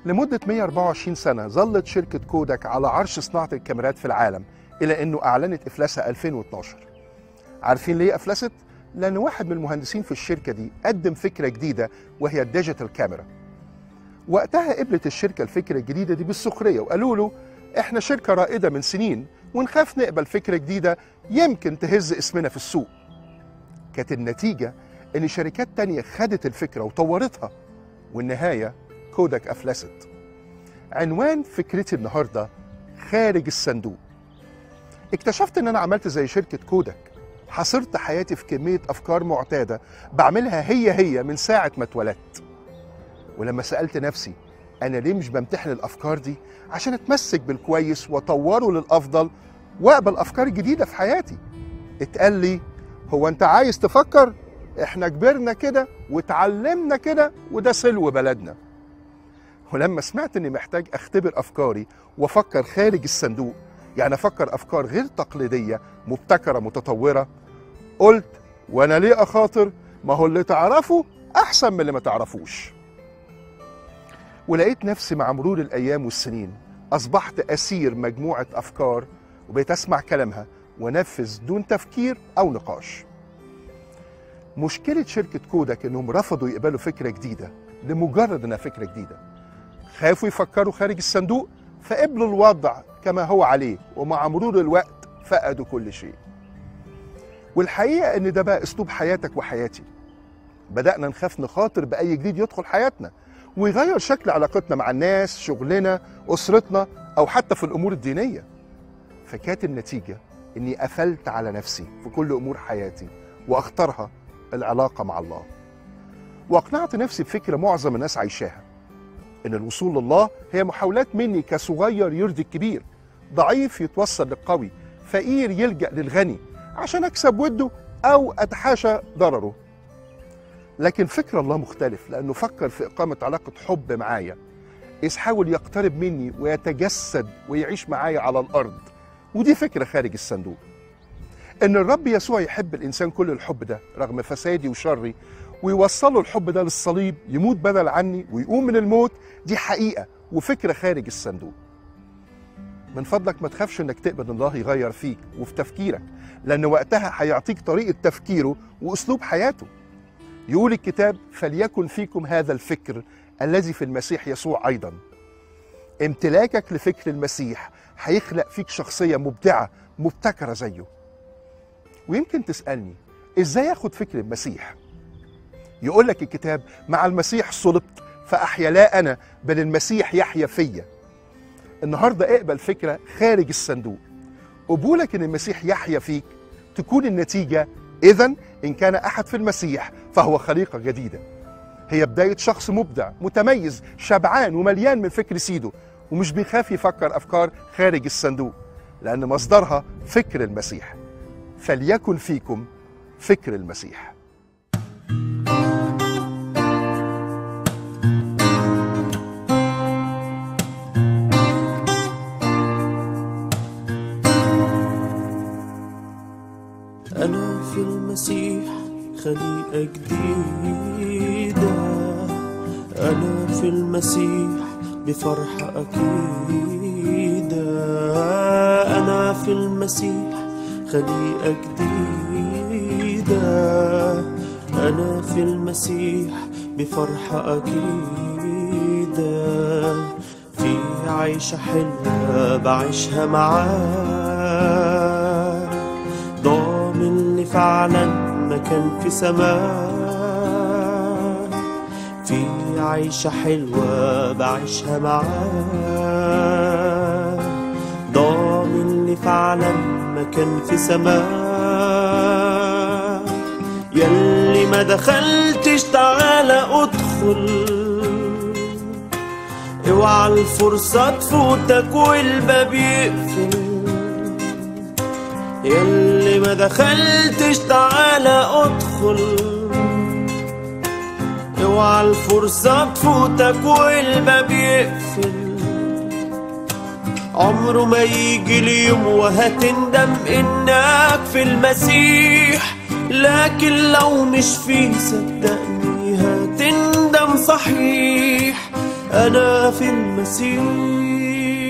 لمدة 124 سنة ظلت شركة كوداك على عرش صناعة الكاميرات في العالم إلى أنه أعلنت إفلاسها 2012 عارفين ليه أفلست؟ لأن واحد من المهندسين في الشركة دي قدم فكرة جديدة وهي الديجيتال كاميرا وقتها قبلت الشركة الفكرة الجديدة دي بالسخرية وقالوا له إحنا شركة رائدة من سنين ونخاف نقبل فكرة جديدة يمكن تهز اسمنا في السوق كانت النتيجة إن شركات تانية خدت الفكرة وطورتها والنهاية كوداك أفلست عنوان فكرتي النهاردة خارج الصندوق اكتشفت ان انا عملت زي شركة كوداك حصرت حياتي في كمية افكار معتادة بعملها هي هي من ساعة ما اتولدت ولما سألت نفسي انا ليه مش بمتحن الافكار دي عشان اتمسك بالكويس واطوره للافضل واقبل افكار جديدة في حياتي اتقال لي هو انت عايز تفكر احنا كبرنا كده واتعلمنا كده وده سلو بلدنا ولما سمعت اني محتاج اختبر افكاري وافكر خارج الصندوق يعني افكر افكار غير تقليديه مبتكره متطوره قلت وانا ليه اخاطر ما هو اللي تعرفه احسن من اللي ما تعرفوش ولقيت نفسي مع مرور الايام والسنين اصبحت اسير مجموعه افكار وبقيت اسمع كلامها ونفذ دون تفكير او نقاش مشكله شركه كوداك انهم رفضوا يقبلوا فكره جديده لمجرد انها فكره جديده خافوا يفكروا خارج الصندوق فقبلوا الوضع كما هو عليه ومع مرور الوقت فقدوا كل شيء والحقيقة ان ده بقى اسلوب حياتك وحياتي بدأنا نخاف نخاطر بأي جديد يدخل حياتنا ويغير شكل علاقتنا مع الناس شغلنا أسرتنا أو حتى في الأمور الدينية فكانت النتيجة إني قفلت على نفسي في كل أمور حياتي وأختارها العلاقة مع الله وأقنعت نفسي بفكرة معظم الناس عايشاها ان الوصول لله هي محاولات مني كصغير يرضي الكبير ضعيف يتوصل للقوي فقير يلجا للغني عشان اكسب وده او اتحاشى ضرره لكن فكر الله مختلف لانه فكر في اقامه علاقه حب معايا إذ حاول يقترب مني ويتجسد ويعيش معايا على الارض ودي فكره خارج الصندوق ان الرب يسوع يحب الانسان كل الحب ده رغم فسادي وشري ويوصلوا الحب ده للصليب يموت بدل عني ويقوم من الموت دي حقيقة وفكرة خارج الصندوق من فضلك ما تخافش انك تقبل الله يغير فيك وفي تفكيرك لان وقتها هيعطيك طريقة تفكيره واسلوب حياته يقول الكتاب فليكن فيكم هذا الفكر الذي في المسيح يسوع ايضا امتلاكك لفكر المسيح هيخلق فيك شخصية مبدعة مبتكرة زيه ويمكن تسألني ازاي اخد فكر المسيح يقول لك الكتاب مع المسيح صلبت فأحيا لا أنا بل المسيح يحيا فيا النهاردة اقبل فكرة خارج الصندوق قبولك إن المسيح يحيا فيك تكون النتيجة إذا إن كان أحد في المسيح فهو خليقة جديدة هي بداية شخص مبدع متميز شبعان ومليان من فكر سيده ومش بيخاف يفكر أفكار خارج الصندوق لأن مصدرها فكر المسيح فليكن فيكم فكر المسيح أنا في المسيح خليقة جديدة أنا في المسيح بفرحة أكيدة أنا في المسيح خليقة جديدة أنا في المسيح بفرحة أكيدة في عيشة حلوة بعيشها معاه ضامن لي فعلا مكان في سماه في عيشة حلوة بعيشها معاه ضامن لي فعلا مكان في سماه يلي ما دخلتش تعالى ادخل اوعى الفرصة تفوتك والباب يقفل يلي ما دخلتش تعالى ادخل اوعى الفرصة تفوتك والباب يقفل عمره ما يجي اليوم وهتندم انك في المسيح لكن لو مش فيه صدقني هتندم صحيح أنا في المسيح